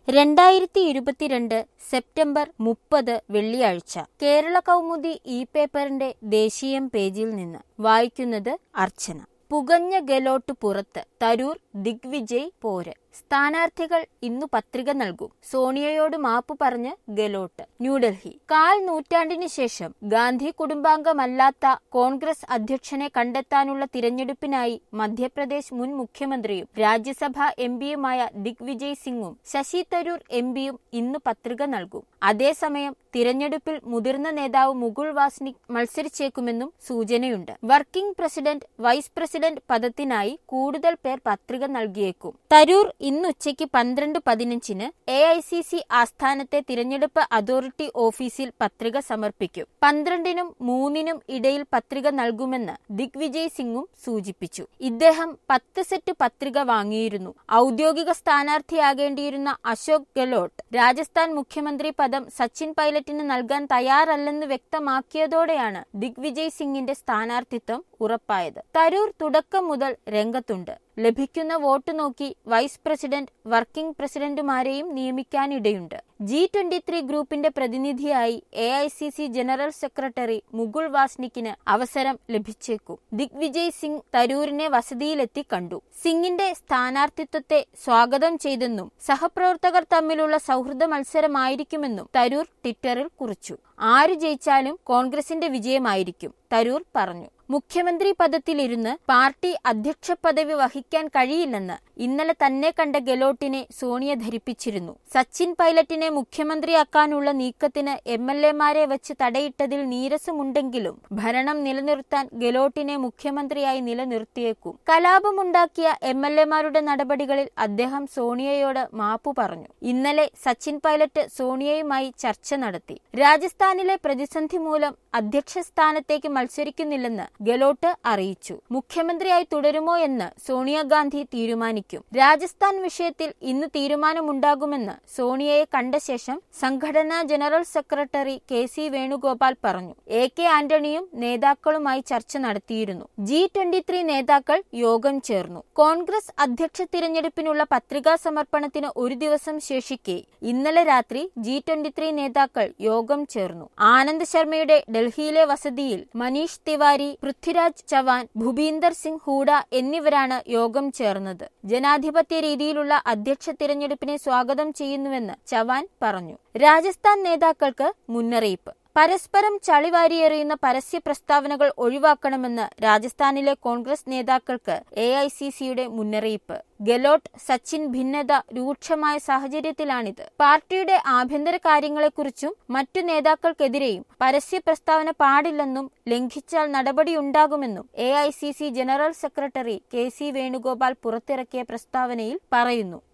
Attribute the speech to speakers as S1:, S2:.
S1: രണ്ടായിരത്തി ഇരുപത്തിരണ്ട് സെപ്റ്റംബർ മുപ്പത് വെള്ളിയാഴ്ച കേരള കൗമുദി ഇ പേപ്പറിന്റെ ദേശീയം പേജിൽ നിന്ന് വായിക്കുന്നത് അർച്ചന പുകഞ്ഞ ഗലോട്ട് പുറത്ത് തരൂർ ദിഗ്വിജയ് പോര് സ്ഥാനാർത്ഥികൾ ഇന്നു പത്രിക നൽകും സോണിയയോട് മാപ്പ് പറഞ്ഞ് ഗെലോട്ട് ന്യൂഡൽഹി കാൽ നൂറ്റാണ്ടിന് ശേഷം ഗാന്ധി കുടുംബാംഗമല്ലാത്ത കോൺഗ്രസ് അധ്യക്ഷനെ കണ്ടെത്താനുള്ള തിരഞ്ഞെടുപ്പിനായി മധ്യപ്രദേശ് മുൻ മുഖ്യമന്ത്രിയും രാജ്യസഭാ എംപിയുമായ ദിഗ്വിജയ് സിംഗും ശശി തരൂർ എംപിയും ഇന്ന് പത്രിക നൽകും അതേസമയം തിരഞ്ഞെടുപ്പിൽ മുതിർന്ന നേതാവ് മുകുൾ വാസ്നിക് മത്സരിച്ചേക്കുമെന്നും സൂചനയുണ്ട് വർക്കിംഗ് പ്രസിഡന്റ് വൈസ് പ്രസിഡന്റ് പദത്തിനായി കൂടുതൽ പേർ പത്രിക നൽകിയേക്കും തരൂർ ഇന്ന് ഉച്ചയ്ക്ക് പന്ത്രണ്ട് പതിനഞ്ചിന് എ ഐ സി സി ആസ്ഥാനത്തെ തിരഞ്ഞെടുപ്പ് അതോറിറ്റി ഓഫീസിൽ പത്രിക സമർപ്പിക്കും പന്ത്രണ്ടിനും മൂന്നിനും ഇടയിൽ പത്രിക നൽകുമെന്ന് ദിഗ്വിജയ് സിംഗും സൂചിപ്പിച്ചു ഇദ്ദേഹം പത്ത് സെറ്റ് പത്രിക വാങ്ങിയിരുന്നു ഔദ്യോഗിക സ്ഥാനാർത്ഥിയാകേണ്ടിയിരുന്ന അശോക് ഗെലോട്ട് രാജസ്ഥാൻ മുഖ്യമന്ത്രി പദം സച്ചിൻ പൈലറ്റിന് നൽകാൻ തയ്യാറല്ലെന്ന് വ്യക്തമാക്കിയതോടെയാണ് ദിഗ്വിജയ് സിംഗിന്റെ സ്ഥാനാർത്ഥിത്വം ഉറപ്പായത് തരൂർ തുടക്കം മുതൽ രംഗത്തുണ്ട് ലഭിക്കുന്ന വോട്ട് നോക്കി വൈസ് പ്രസിഡന്റ് വർക്കിംഗ് പ്രസിഡന്റുമാരെയും നിയമിക്കാനിടയുണ്ട് ജി ട്വന്റി ത്രീ ഗ്രൂപ്പിന്റെ പ്രതിനിധിയായി A I C C general secretary Mukul വാസ്നിക്കിന് അവസരം ലഭിച്ചേക്കും ദിഗ്വിജയ് സിംഗ് തരൂരിനെ വസതിയിലെത്തി കണ്ടു സിംഗിന്റെ സ്ഥാനാർത്ഥിത്വത്തെ സ്വാഗതം ചെയ്തെന്നും സഹപ്രവർത്തകർ തമ്മിലുള്ള സൗഹൃദ മത്സരമായിരിക്കുമെന്നും തരൂർ ട്വിറ്ററിൽ കുറിച്ചു ആര് ജയിച്ചാലും കോൺഗ്രസിന്റെ വിജയമായിരിക്കും തരൂർ പറഞ്ഞു മുഖ്യമന്ത്രി പദത്തിലിരുന്ന് പാർട്ടി അധ്യക്ഷ പദവി വഹിക്കാൻ കഴിയില്ലെന്ന് ഇന്നലെ തന്നെ കണ്ട ഗെലോട്ടിനെ സോണിയ ധരിപ്പിച്ചിരുന്നു സച്ചിൻ പൈലറ്റിനെ മുഖ്യമന്ത്രിയാക്കാനുള്ള നീക്കത്തിന് എം എൽ എമാരെ വെച്ച് തടയിട്ടതിൽ നീരസമുണ്ടെങ്കിലും ഭരണം നിലനിർത്താൻ ഗെലോട്ടിനെ മുഖ്യമന്ത്രിയായി നിലനിർത്തിയേക്കും കലാപമുണ്ടാക്കിയ എം എൽ എമാരുടെ നടപടികളിൽ അദ്ദേഹം സോണിയയോട് മാപ്പു പറഞ്ഞു ഇന്നലെ സച്ചിൻ പൈലറ്റ് സോണിയയുമായി ചർച്ച നടത്തി രാജസ്ഥാനിലെ പ്രതിസന്ധി മൂലം അധ്യക്ഷ സ്ഥാനത്തേക്ക് മത്സരിക്കുന്നില്ലെന്ന് ഗെലോട്ട് അറിയിച്ചു മുഖ്യമന്ത്രിയായി തുടരുമോ എന്ന് സോണിയാഗാന്ധി തീരുമാനിക്കും രാജസ്ഥാൻ വിഷയത്തിൽ ഇന്ന് തീരുമാനമുണ്ടാകുമെന്ന് സോണിയയെ കണ്ട ശേഷം സംഘടനാ general secretary K C Venugopal പറഞ്ഞു എ കെ ആന്റണിയും നേതാക്കളുമായി ചർച്ച നടത്തിയിരുന്നു ജി ട്വന്റി ത്രീ നേതാക്കൾ യോഗം ചേർന്നു കോൺഗ്രസ് അധ്യക്ഷ തിരഞ്ഞെടുപ്പിനുള്ള പത്രികാ സമർപ്പണത്തിന് ഒരു ദിവസം ശേഷിക്കെ ഇന്നലെ രാത്രി ജി ട്വന്റി ത്രീ നേതാക്കൾ യോഗം ചേർന്നു ആനന്ദ് ശർമ്മയുടെ ഡൽഹിയിലെ വസതിയിൽ മനീഷ് തിവാരി പൃഥ്വിരാജ് ചവാൻ ഭൂപീന്ദർ സിംഗ് ഹൂഡ എന്നിവരാണ് യോഗം ചേർന്നത് ജനാധിപത്യ രീതിയിലുള്ള അധ്യക്ഷ തിരഞ്ഞെടുപ്പിനെ സ്വാഗതം ചെയ്യുന്നുവെന്ന് ചവാൻ പറഞ്ഞു രാജസ്ഥാൻ നേതാക്കൾക്ക് മുന്നറിയിപ്പ് പരസ്പരം ചളിവാരിയെറിയുന്ന പരസ്യ പ്രസ്താവനകൾ ഒഴിവാക്കണമെന്ന് രാജസ്ഥാനിലെ കോൺഗ്രസ് നേതാക്കൾക്ക് എ ഐ സി സിയുടെ മുന്നറിയിപ്പ് ഗെലോട്ട് സച്ചിൻ ഭിന്നത രൂക്ഷമായ സാഹചര്യത്തിലാണിത് പാർട്ടിയുടെ ആഭ്യന്തര കാര്യങ്ങളെക്കുറിച്ചും മറ്റു നേതാക്കൾക്കെതിരെയും പരസ്യ പ്രസ്താവന പാടില്ലെന്നും ലംഘിച്ചാൽ നടപടിയുണ്ടാകുമെന്നും A I C C general secretary K C Venugopal പുറത്തിറക്കിയ പ്രസ്താവനയിൽ പറയുന്നു